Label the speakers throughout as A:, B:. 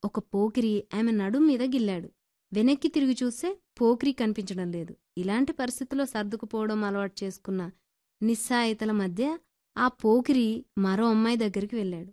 A: ఒక పోకిరి ఆమె నడుం మీద గిల్లాడు వెనక్కి తిరిగి చూస్తే పోకిరి కనిపించడం లేదు ఇలాంటి పరిస్థితుల్లో సర్దుకుపోవడం అలవాటు చేసుకున్న నిస్సాయితల మధ్య ఆ పోకిరి మరో అమ్మాయి దగ్గరికి వెళ్ళాడు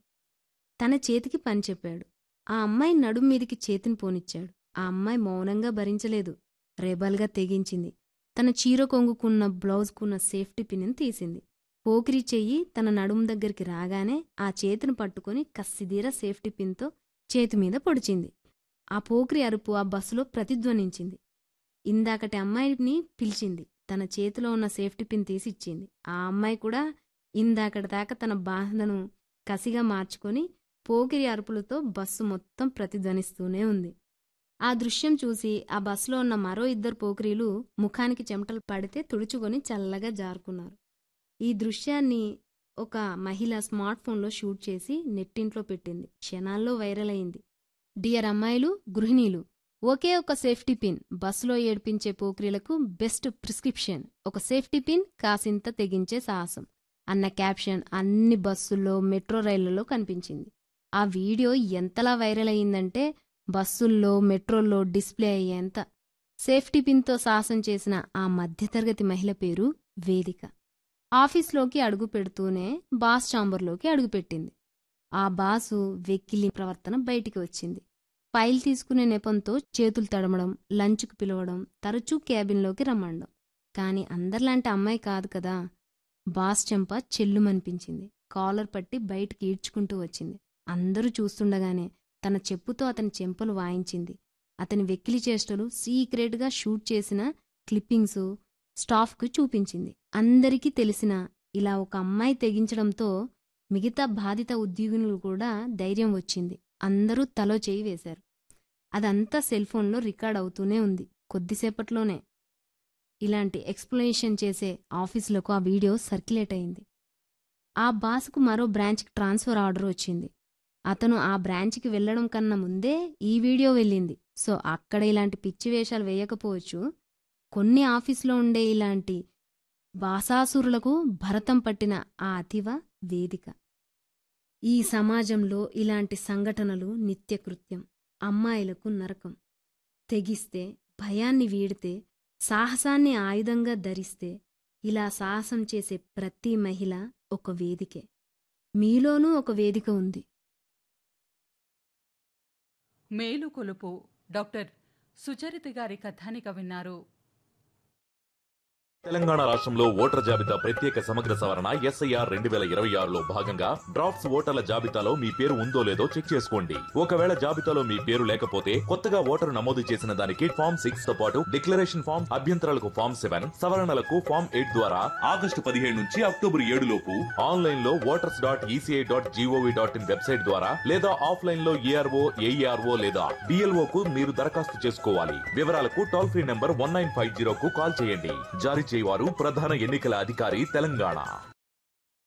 A: తన చేతికి పని చెప్పాడు ఆ అమ్మాయి నడుం మీదికి చేతిని పోనిచ్చాడు ఆ అమ్మాయి మౌనంగా భరించలేదు రేబల్గా తెగించింది తన చీర కొంగుకున్న బ్లౌజ్కున్న సేఫ్టీ పిన్ని తీసింది పోకిరి చెయ్యి తన నడుం దగ్గరికి రాగానే ఆ చేతిని పట్టుకొని కస్సిదీర సేఫ్టీ పిన్తో చేతి మీద పొడిచింది ఆ పోకిరి అరుపు ఆ బస్సులో ప్రతిధ్వనించింది ఇందాకటి అమ్మాయిని పిలిచింది తన చేతిలో ఉన్న సేఫ్టీ పిన్ తీసి ఇచ్చింది ఆ అమ్మాయి కూడా ఇందాకటి దాకా తన బాధను కసిగా మార్చుకొని పోకిరి అరుపులతో బస్సు మొత్తం ప్రతిధ్వనిస్తూనే ఉంది ఆ దృశ్యం చూసి ఆ బస్సులో ఉన్న మరో ఇద్దరు పోకిరీలు ముఖానికి చెమటలు పడితే తుడుచుకొని చల్లగా జారుకున్నారు ఈ దృశ్యాన్ని ఒక మహిళ స్మార్ట్ ఫోన్లో షూట్ చేసి నెట్టింట్లో పెట్టింది క్షణాల్లో వైరల్ అయింది డియర్ అమ్మాయిలు గృహిణీలు ఒకే ఒక సేఫ్టీ పిన్ బస్సులో ఏడ్పించే పోకిరీలకు బెస్ట్ ప్రిస్క్రిప్షన్ ఒక సేఫ్టీ పిన్ కాసింత తెగించే సాహసం అన్న క్యాప్షన్ అన్ని బస్సుల్లో మెట్రో రైళ్లలో కనిపించింది ఆ వీడియో ఎంతలా వైరల్ అయ్యిందంటే బస్సుల్లో మెట్రోల్లో డిస్ప్లే అయ్యేంత సేఫ్టీ పిన్తో సాహసం చేసిన ఆ మధ్యతరగతి మహిళ పేరు వేదిక ఆఫీస్లోకి అడుగు పెడుతూనే బాస్ ఛాంబర్లోకి అడుగుపెట్టింది ఆ బాసు వెక్కిలి ప్రవర్తన బయటికి వచ్చింది ఫైల్ తీసుకునే నెపంతో చేతులు తడమడం లంచ్కు పిలవడం తరచూ క్యాబిన్లోకి రమ్మండం కాని అందరిలాంటి అమ్మాయి కాదు కదా బాస్ చెంప చెల్లుమనిపించింది కాలర్ పట్టి బయటికి ఈడ్చుకుంటూ వచ్చింది అందరూ చూస్తుండగానే తన చెప్పుతో అతని చెంపలు వాయించింది అతని వెక్కిలి చేష్టలు సీక్రెట్గా షూట్ చేసిన క్లిప్పింగ్స్ స్టాఫ్కు చూపించింది అందరికీ తెలిసిన ఇలా ఒక అమ్మాయి తెగించడంతో మిగతా బాధిత ఉద్యోగులు కూడా ధైర్యం వచ్చింది అందరూ తలో చేయి వేశారు అదంతా సెల్ఫోన్లో రికార్డ్ అవుతూనే ఉంది కొద్దిసేపట్లోనే ఇలాంటి ఎక్స్ప్లెనేషన్ చేసే ఆఫీసులకు ఆ వీడియో సర్క్యులేట్ అయింది ఆ బాస్కు మరో బ్రాంచ్కి ట్రాన్స్ఫర్ ఆర్డర్ వచ్చింది అతను ఆ బ్రాంచ్కి వెళ్ళడం కన్నా ముందే ఈ వీడియో వెళ్ళింది సో అక్కడ ఇలాంటి పిచ్చి వేషాలు వేయకపోవచ్చు కొన్ని ఆఫీసులో ఉండే ఇలాంటి బాసాసురులకు భరతం పట్టిన ఆ అతివ వేదిక ఈ సమాజంలో ఇలాంటి సంఘటనలు నిత్యకృత్యం అమ్మాయిలకు నరకం తెగిస్తే భయాన్ని వీడితే సాహసాన్ని ఆయుధంగా ధరిస్తే ఇలా సాహసం చేసే ప్రతి మహిళ ఒక వేదికే మీలోనూ ఒక వేదిక ఉంది
B: మేలుకొలుపు డాక్టర్ సుచరిత గారి కథానిక విన్నారు
C: తెలంగాణ రాష్ట్రంలో ఓటర్ల జాబితా ప్రత్యేక సమగ్ర సవరణ ఎస్ఐఆర్ రెండు వేల ఇరవై ఆరులో భాగంగా డ్రాఫ్ట్స్ ఓటర్ల జాబితాలో మీ పేరు ఉందో లేదో చెక్ చేసుకోండి ఒకవేళ జాబితాలో మీ పేరు లేకపోతే కొత్తగా ఓటరు నమోదు చేసిన దానికి ఫామ్ సిక్స్ తో పాటు డిక్లరేషన్ ఫామ్ అభ్యంతరాలకు ఫామ్ సెవెన్ సవరణలకు ఫామ్ ఎయిట్ ద్వారా ఆగస్టు పదిహేడు నుంచి అక్టోబర్ ఏడు లోపు ఆన్లైన్ లో voters dot ECI dot GOV dot in website ద్వారా లేదా ఆఫ్లైన్ లో ఏఆర్ఓ ఏఈఆర్ఓ లేదా డిఎల్ఓ కు మీరు దరఖాస్తు చేసుకోవాలి వివరాలకు toll free number one nine five zero కు కాల్ చేయండి జారీ చేయవారు ప్రధాన ఎన్నికల అధికారి తెలంగాణ